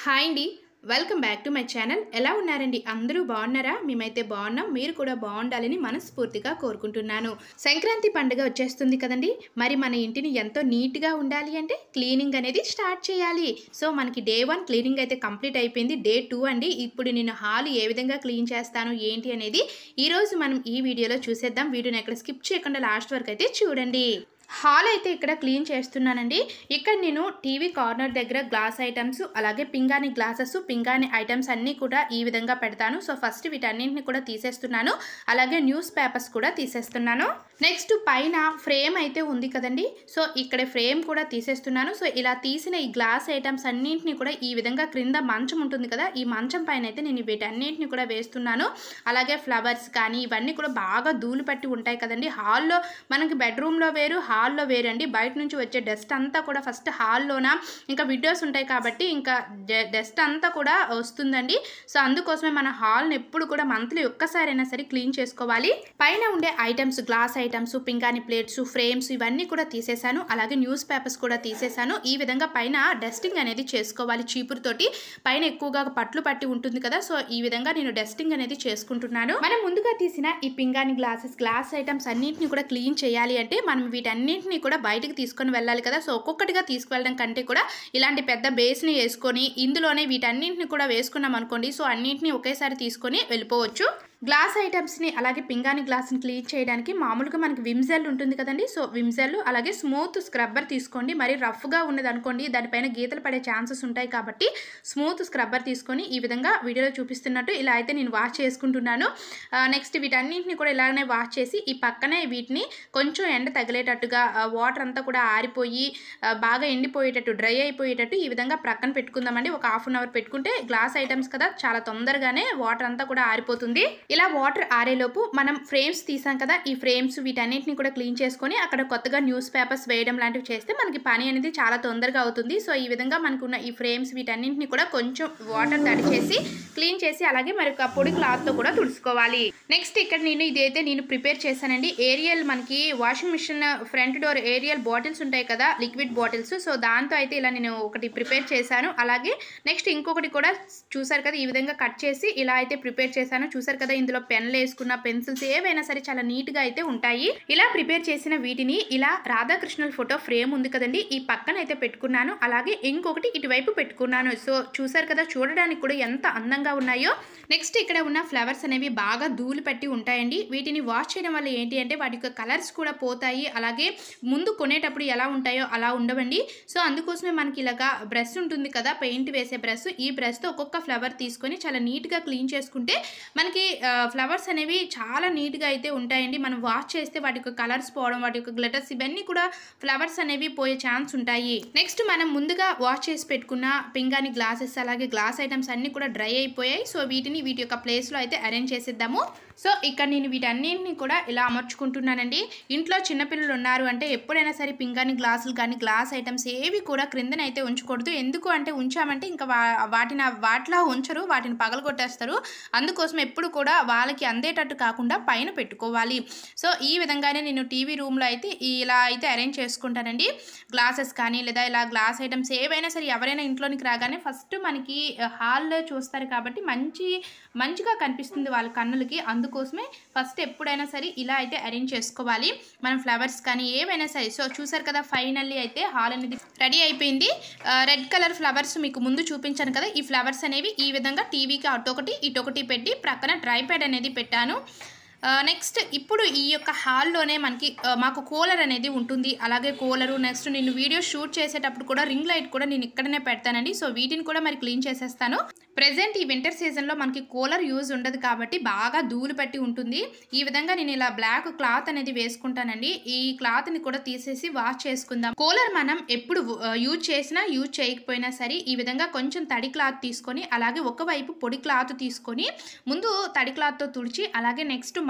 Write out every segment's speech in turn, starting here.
hi అండి welcome back to my channel ఎలా ఉన్నారండి అందరూ బాగున్నారా మేమైతే బాగున్నాం మీరు కూడా బాగుండాలని మనస్ఫూర్తిగా కోరుకుంటున్నాను సంక్రాంతి పండుగ వచ్చేస్తుంది కదండి మరి మన ఇంటిని ఎంతో నీట్గా ఉండాలి అంటే క్లీనింగ్ అనేది స్టార్ట్ చేయాలి సో మనకి డే వన్ క్లీనింగ్ అయితే కంప్లీట్ అయిపోయింది డే టూ అండి ఇప్పుడు నేను హాల్ ఏ విధంగా క్లీన్ చేస్తాను ఏంటి అనేది ఈరోజు మనం ఈ వీడియోలో చూసేద్దాం వీడియోని ఎక్కడ స్కిప్ చేయకుండా లాస్ట్ వరకు అయితే చూడండి హాల్ అయితే ఇక్కడ క్లీన్ చేస్తున్నానండి ఇక్కడ నేను టీవీ కార్నర్ దగ్గర గ్లాస్ ఐటమ్స్ అలాగే పింగాని గ్లాసెస్ పింగాని ఐటమ్స్ అన్నీ కూడా ఈ విధంగా పెడతాను సో ఫస్ట్ వీటన్నింటిని కూడా తీసేస్తున్నాను అలాగే న్యూస్ పేపర్స్ కూడా తీసేస్తున్నాను నెక్స్ట్ పైన ఫ్రేమ్ అయితే ఉంది కదండి సో ఇక్కడ ఫ్రేమ్ కూడా తీసేస్తున్నాను సో ఇలా తీసిన ఈ గ్లాస్ ఐటమ్స్ అన్నింటినీ కూడా ఈ విధంగా క్రింద మంచం ఉంటుంది కదా ఈ మంచం పైన అయితే నేను వీటన్నింటిని కూడా వేస్తున్నాను అలాగే ఫ్లవర్స్ కానీ ఇవన్నీ కూడా బాగా ధూళి పట్టి ఉంటాయి కదండి హాల్లో మనకి బెడ్రూమ్లో వేరు హాల్లో వేరండి బయట నుంచి వచ్చే డస్ట్ అంతా కూడా ఫస్ట్ హాల్లోన ఇంకా విండోస్ ఉంటాయి కాబట్టి ఇంకా డస్ట్ అంతా కూడా వస్తుందండి సో అందుకోసమే మన హాల్ని ఎప్పుడు కూడా మంత్లీ ఒక్కసారైనా సరే క్లీన్ చేసుకోవాలి పైన ఉండే ఐటమ్స్ గ్లాస్ ఐటమ్స్ పింగాని ప్లేట్స్ ఫ్రేమ్స్ ఇవన్నీ కూడా తీసేశాను అలాగే న్యూస్ పేపర్స్ కూడా తీసేశాను ఈ విధంగా పైన డస్టింగ్ అనేది చేసుకోవాలి చీపురుతోటి పైన ఎక్కువగా పట్లు పట్టి ఉంటుంది కదా సో ఈ విధంగా నేను డస్టింగ్ అనేది చేసుకుంటున్నాను మనం ముందుగా తీసిన ఈ పింగాని గ్లాసెస్ గ్లాస్ ఐటమ్స్ అన్నింటిని కూడా క్లీన్ చేయాలి అంటే మనం వీటన్నింటిని కూడా బయటకు తీసుకొని వెళ్ళాలి కదా సో ఒక్కొక్కటిగా తీసుకువెళ్ళడం కంటే కూడా ఇలాంటి పెద్ద బేస్ని వేసుకొని ఇందులోనే వీటన్నింటిని కూడా వేసుకున్నాం అనుకోండి సో అన్నింటిని ఒకేసారి తీసుకొని వెళ్ళిపోవచ్చు గ్లాస్ ఐటమ్స్ని అలాగే పింగాని గ్లాస్ని క్లీన్ చేయడానికి మామూలుగా మనకి విమ్జెల్ ఉంటుంది కదండి సో విమ్జెల్ అలాగే స్మూత్ స్క్రబ్బర్ తీసుకోండి మరి రఫ్గా ఉన్నది అనుకోండి దానిపైన గీతలు పడే ఛాన్సెస్ ఉంటాయి కాబట్టి స్మూత్ స్క్రబ్బర్ తీసుకొని ఈ విధంగా వీడియోలో చూపిస్తున్నట్టు ఇలా అయితే నేను వాష్ చేసుకుంటున్నాను నెక్స్ట్ వీటన్నింటిని కూడా ఇలాగనే వాష్ చేసి ఈ పక్కనే వీటిని కొంచెం ఎండ తగిలేటట్టుగా వాటర్ అంతా కూడా ఆరిపోయి ఆ, బాగా ఎండిపోయేటట్టు డ్రై అయిపోయేటట్టు ఈ విధంగా ప్రక్కన పెట్టుకుందామండి ఒక హాఫ్ అన్ అవర్ పెట్టుకుంటే గ్లాస్ ఐటమ్స్ కదా చాలా తొందరగానే వాటర్ అంతా కూడా ఆరిపోతుంది ఇలా వాటర్ ఆరేలోపు మనం ఫ్రేమ్స్ తీసాం కదా ఈ ఫ్రేమ్స్ వీటన్నిటిని కూడా క్లీన్ చేసుకొని అక్కడ కొత్తగా న్యూస్ పేపర్స్ వేయడం లాంటివి చేస్తే మనకి పని అనేది చాలా తొందరగా అవుతుంది సో ఈ విధంగా మనకు ఉన్న ఈ ఫ్రేమ్స్ వీటన్నింటిని కూడా కొంచెం వాటర్ తడి చేసి క్లీన్ చేసి అలాగే మరి ఒక పొడి క్లాత్తో కూడా తుడుచుకోవాలి నెక్స్ట్ ఇక్కడ నేను ఇదైతే నేను ప్రిపేర్ చేశానండి ఏరియల్ మనకి washing machine front door Ariel bottles ఉంటాయి కదా లిక్విడ్ బాటిల్స్ సో దాంతో అయితే ఇలా నేను ఒకటి ప్రిపేర్ చేశాను అలాగే నెక్స్ట్ ఇంకొకటి కూడా చూసారు కదా ఈ విధంగా కట్ చేసి ఇలా అయితే ప్రిపేర్ చేశాను చూసారు కదా ఇందులో పెన్లు వేసుకున్న పెన్సిల్స్ ఏవైనా సరే చాలా నీట్గా అయితే ఉంటాయి ఇలా ప్రిపేర్ చేసిన వీటిని ఇలా రాధాకృష్ణుల ఫోటో ఫ్రేమ్ ఉంది కదండి ఈ పక్కన అయితే పెట్టుకున్నాను అలాగే ఇంకొకటి ఇటువైపు పెట్టుకున్నాను సో చూసారు కదా చూడడానికి కూడా ఎంత అందంగా ఉన్నాయో నెక్స్ట్ ఇక్కడ ఉన్న ఫ్లవర్స్ అనేవి బాగా ధూళి పట్టి ఉంటాయండి వీటిని వాష్ చేయడం వల్ల ఏంటి అంటే వాటి యొక్క కలర్స్ కూడా పోతాయి అలాగే ముందు కొనేటప్పుడు ఎలా ఉంటాయో అలా ఉండవండి సో అందుకోసమే మనకి ఇలాగా బ్రష్ ఉంటుంది కదా పెయింట్ వేసే బ్రష్ ఈ బ్రష్తో ఒక్కొక్క ఫ్లవర్ తీసుకొని చాలా నీట్గా క్లీన్ చేసుకుంటే మనకి ఫ్లవర్స్ అనేవి చాలా నీట్గా అయితే ఉంటాయండి మనం వాష్ చేస్తే వాటి యొక్క కలర్స్ పోవడం వాటి యొక్క గ్లిటర్స్ ఇవన్నీ కూడా ఫ్లవర్స్ అనేవి పోయే ఛాన్స్ ఉంటాయి నెక్స్ట్ మనం ముందుగా వాష్ చేసి పెట్టుకున్న పింగాని గ్లాసెస్ అలాగే గ్లాస్ ఐటమ్స్ అన్నీ కూడా డ్రై అయిపోయాయి సో వీటిని వీటి యొక్క ప్లేస్లో అయితే అరేంజ్ చేసేద్దాము సో ఇక్కడ నేను వీటన్నింటిని కూడా ఇలా అమర్చుకుంటున్నానండి ఇంట్లో చిన్నపిల్లలు ఉన్నారు అంటే ఎప్పుడైనా సరే పింగాని గ్లాసులు కానీ గ్లాస్ ఐటమ్స్ ఏవి కూడా క్రిందనైతే ఉంచకూడదు ఎందుకు అంటే ఉంచామంటే ఇంకా వా వాటిని వాటిలా ఉంచరు వాటిని పగలగొట్టేస్తారు అందుకోసం ఎప్పుడు కూడా వాళ్ళకి అందేటట్టు కాకుండా పైన పెట్టుకోవాలి సో ఈ విధంగానే నేను టీవీ రూమ్లో అయితే ఇలా అయితే అరేంజ్ చేసుకుంటానండి గ్లాసెస్ కానీ లేదా ఇలా గ్లాస్ ఐటమ్స్ ఏవైనా సరే ఎవరైనా ఇంట్లోనికి రాగానే ఫస్ట్ మనకి హాల్లో చూస్తారు కాబట్టి మంచి మంచిగా కనిపిస్తుంది వాళ్ళ కన్నులకి అందుకోసమే ఫస్ట్ ఎప్పుడైనా సరే ఇలా అయితే అరేంజ్ చేసుకోవాలి మనం ఫ్లవర్స్ కానీ ఏవైనా సరే సో చూసారు కదా ఫైనల్లీ అయితే హాల్ అనేది రెడీ అయిపోయింది రెడ్ కలర్ ఫ్లవర్స్ మీకు ముందు చూపించాను కదా ఈ ఫ్లవర్స్ అనేవి ఈ విధంగా టీవీకి అటొకటి ఇటొకటి పెట్టి ప్రక్కన డ్రై ప్యాడ్ అనేది పెట్టాను నెక్స్ట్ ఇప్పుడు ఈ యొక్క హాల్లోనే మనకి ఆ, మాకు కూలర్ అనేది ఉంటుంది అలాగే కూలరు నెక్స్ట్ నేను వీడియో షూట్ చేసేటప్పుడు కూడా రింగ్ లైట్ కూడా నేను ఇక్కడనే పెడతానండి సో వీటిని కూడా మరి క్లీన్ చేసేస్తాను ప్రెసెంట్ ఈ వింటర్ సీజన్లో మనకి కూలర్ యూజ్ ఉండదు కాబట్టి బాగా ధూళి పట్టి ఉంటుంది ఈ విధంగా నేను ఇలా బ్లాక్ క్లాత్ అనేది వేసుకుంటానండి ఈ క్లాత్ని కూడా తీసేసి వాష్ చేసుకుందాం కూలర్ మనం ఎప్పుడు ఆ, యూజ్ చేసినా యూజ్ చేయకపోయినా సరే ఈ విధంగా కొంచెం తడి క్లాత్ తీసుకొని అలాగే ఒకవైపు పొడి క్లాత్ తీసుకొని ముందు తడి క్లాత్తో తుడిచి అలాగే నెక్స్ట్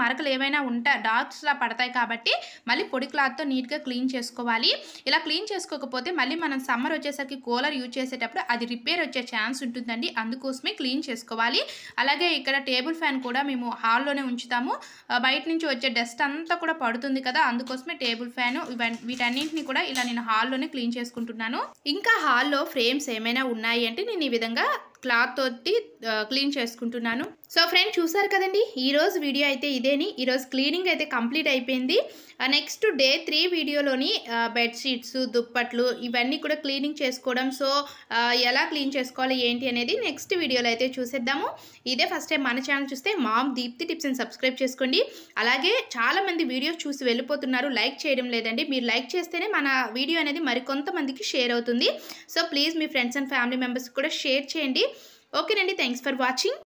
మరకలు ఏవైనా ఉంటా డార్క్స్లా పడతాయి కాబట్టి మళ్ళీ పొడి క్లాత్తో నీట్గా క్లీన్ చేసుకోవాలి ఇలా క్లీన్ చేసుకోకపోతే మళ్ళీ మనం సమ్మర్ వచ్చేసరికి కూలర్ యూజ్ చేసేటప్పుడు అది రిపేర్ వచ్చే ఛాన్స్ ఉంటుందండి అందుకోసమే క్లీన్ చేసుకోవాలి అలాగే ఇక్కడ టేబుల్ ఫ్యాన్ కూడా మేము హాల్లోనే ఉంచుతాము ఆ, బయట నుంచి వచ్చే డస్ట్ అంతా కూడా పడుతుంది కదా అందుకోసమే టేబుల్ ఫ్యాన్ ఇవన్నీ వీటన్నింటిని కూడా ఇలా నేను హాల్లోనే క్లీన్ చేసుకుంటున్నాను ఇంకా హాల్లో ఫ్రేమ్స్ ఏమైనా ఉన్నాయి అంటే నేను ఈ విధంగా క్లాత్ తోటి ఆ, క్లీన్ చేసుకుంటున్నాను సో ఫ్రెండ్ చూసారు కదండి ఈ రోజు వీడియో అయితే ఇదేని ఈరోజు క్లీనింగ్ అయితే కంప్లీట్ అయిపోయింది నెక్స్ట్ డే త్రీ వీడియోలోని బెడ్షీట్స్ దుప్పట్లు ఇవన్నీ కూడా క్లీనింగ్ చేసుకోవడం సో ఆ, ఎలా క్లీన్ చేసుకోవాలి ఏంటి అనేది నెక్స్ట్ వీడియోలో అయితే చూసేద్దాము ఇదే ఫస్ట్ టైం మన ఛానల్ చూస్తే మామ్ దీప్తి టిప్స్ అని సబ్స్క్రైబ్ చేసుకోండి అలాగే చాలామంది వీడియోస్ చూసి వెళ్ళిపోతున్నారు లైక్ చేయడం లేదండి మీరు లైక్ చేస్తేనే మన వీడియో అనేది మరికొంతమందికి షేర్ అవుతుంది సో ప్లీజ్ మీ ఫ్రెండ్స్ అండ్ ఫ్యామిలీ మెంబర్స్ కూడా షేర్ చేయండి ఓకేనండి థ్యాంక్స్ ఫర్ వాచింగ్